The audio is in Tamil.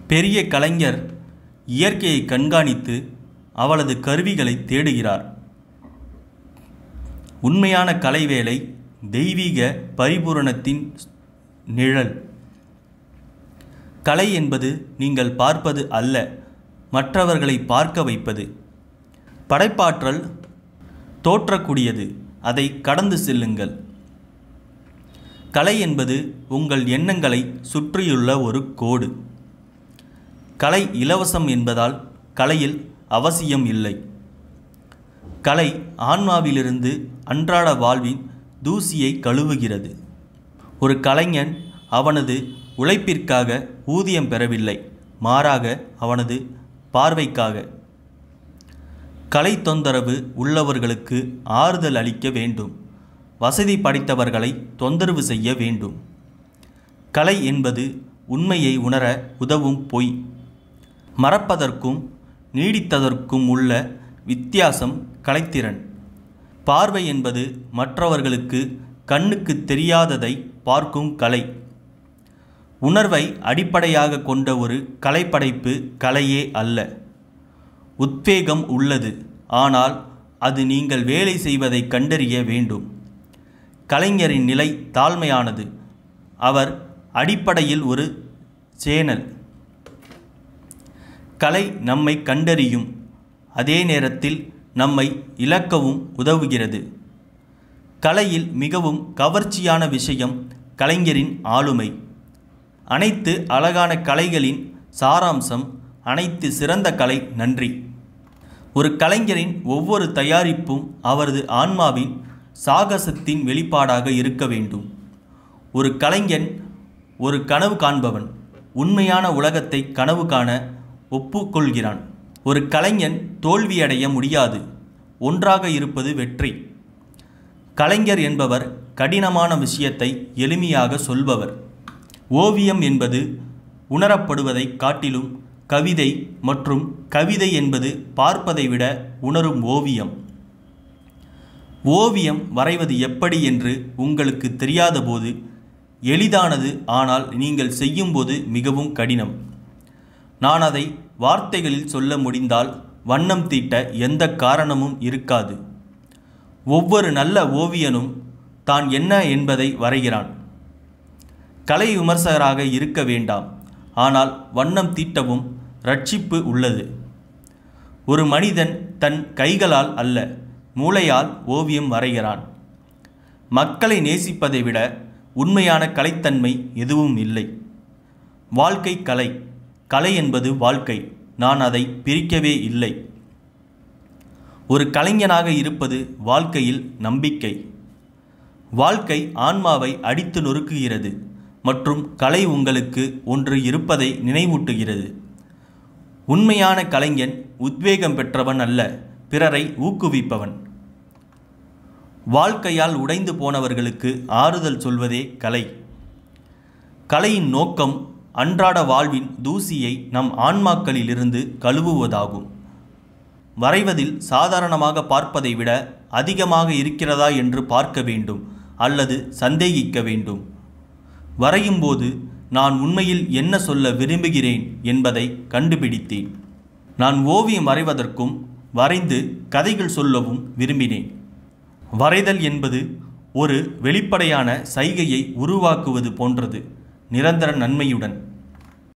பெரிய கலைஞர் இயற்கையை கண்காணித்து அவளது கருவிகளை தேடுகிறார் உண்மையான கலைவேலை தெய்வீக பரிபூரணத்தின் நிழல் கலை என்பது நீங்கள் பார்ப்பது அல்ல மற்றவர்களை பார்க்க வைப்பது படைப்பாற்றல் தோற்றக்கூடியது அதை கடந்து செல்லுங்கள் கலை என்பது உங்கள் எண்ணங்களை சுற்றியுள்ள ஒரு கோடு கலை இலவசம் என்பதால் கலையில் அவசியம் இல்லை கலை ஆன்மாவிலிருந்து அன்றாட வாழ்வின் தூசியை கழுவுகிறது ஒரு கலைஞன் அவனது உழைப்பிற்காக ஊதியம் பெறவில்லை மாறாக அவனது பார்வைக்காக கலை தொந்தரவு உள்ளவர்களுக்கு ஆறுதல் அளிக்க வேண்டும் வசதி படைத்தவர்களை தொந்தரவு செய்ய வேண்டும் கலை என்பது உண்மையை உணர உதவும் பொய் மறப்பதற்கும் நீடித்ததற்கும் உள்ள வித்தியாசம் கலைத்திறன் பார்வை என்பது மற்றவர்களுக்கு கண்ணுக்கு தெரியாததை பார்க்கும் கலை உணர்வை அடிப்படையாக கொண்ட ஒரு கலைப்படைப்பு கலையே அல்ல உத்வேகம் உள்ளது ஆனால் அது நீங்கள் வேலை செய்வதை கண்டறிய வேண்டும் கலைஞரின் நிலை தாழ்மையானது அவர் அடிப்படையில் ஒரு சேனல் கலை நம்மை கண்டறியும் அதே நேரத்தில் நம்மை இழக்கவும் உதவுகிறது கலையில் மிகவும் கவர்ச்சியான விஷயம் கலைஞரின் ஆளுமை அனைத்து அழகான கலைகளின் சாராம்சம் அனைத்து சிறந்த கலை நன்றி ஒரு கலைஞரின் ஒவ்வொரு தயாரிப்பும் அவரது ஆன்மாவின் சாகசத்தின் வெளிப்பாடாக இருக்க வேண்டும் ஒரு கலைஞன் ஒரு கனவு காண்பவன் உண்மையான உலகத்தை கனவு காண ஒப்புக்கொள்கிறான் ஒரு கலைஞன் தோல்வியடைய முடியாது ஒன்றாக இருப்பது வெற்றி கலைஞர் என்பவர் கடினமான விஷயத்தை எளிமையாக சொல்பவர் ஓவியம் என்பது உணரப்படுவதைக் காட்டிலும் கவிதை மற்றும் கவிதை என்பது பார்ப்பதை விட உணரும் ஓவியம் ஓவியம் வரைவது எப்படி என்று உங்களுக்கு தெரியாதபோது எளிதானது ஆனால் நீங்கள் செய்யும்போது மிகவும் கடினம் நான் அதை வார்த்தைகளில் சொல்ல முடிந்தால் வண்ணம் தீட்ட எந்த காரணமும் இருக்காது ஒவ்வொரு நல்ல ஓவியனும் தான் என்ன என்பதை வரைகிறான் கலை விமர்சகராக இருக்க வேண்டாம் ஆனால் வண்ணம் தீட்டவும் ரட்சிப்பு உள்ளது ஒரு மனிதன் தன் கைகளால் அல்ல மூளையால் ஓவியம் வரைகிறான் மக்களை நேசிப்பதை விட உண்மையான கலைத்தன்மை எதுவும் இல்லை வாழ்க்கை கலை கலை என்பது வாழ்க்கை நான் அதை பிரிக்கவே இல்லை ஒரு கலைஞனாக இருப்பது வாழ்க்கையில் நம்பிக்கை வாழ்க்கை ஆன்மாவை அடித்து நொறுக்குகிறது மற்றும் கலை உங்களுக்கு ஒன்று இருப்பதை நினைவூட்டுகிறது உண்மையான கலைஞன் உத்வேகம் பெற்றவன் அல்ல பிறரை ஊக்குவிப்பவன் வாழ்க்கையால் உடைந்து போனவர்களுக்கு ஆறுதல் சொல்வதே கலை கலையின் நோக்கம் அன்றாட வாழ்வின் தூசியை நம் ஆன்மாக்களிலிருந்து கழுவுவதாகும் வரைவதில் சாதாரணமாக பார்ப்பதை விட அதிகமாக இருக்கிறதா என்று பார்க்க வேண்டும் அல்லது சந்தேகிக்க வேண்டும் வரையும்போது நான் உண்மையில் என்ன சொல்ல விரும்புகிறேன் என்பதை கண்டுபிடித்தேன் நான் ஓவியம் வரைவதற்கும் வரைந்து கதைகள் சொல்லவும் விரும்பினேன் வரைதல் என்பது ஒரு வெளிப்படையான சைகையை உருவாக்குவது போன்றது நிரந்தர நன்மையுடன்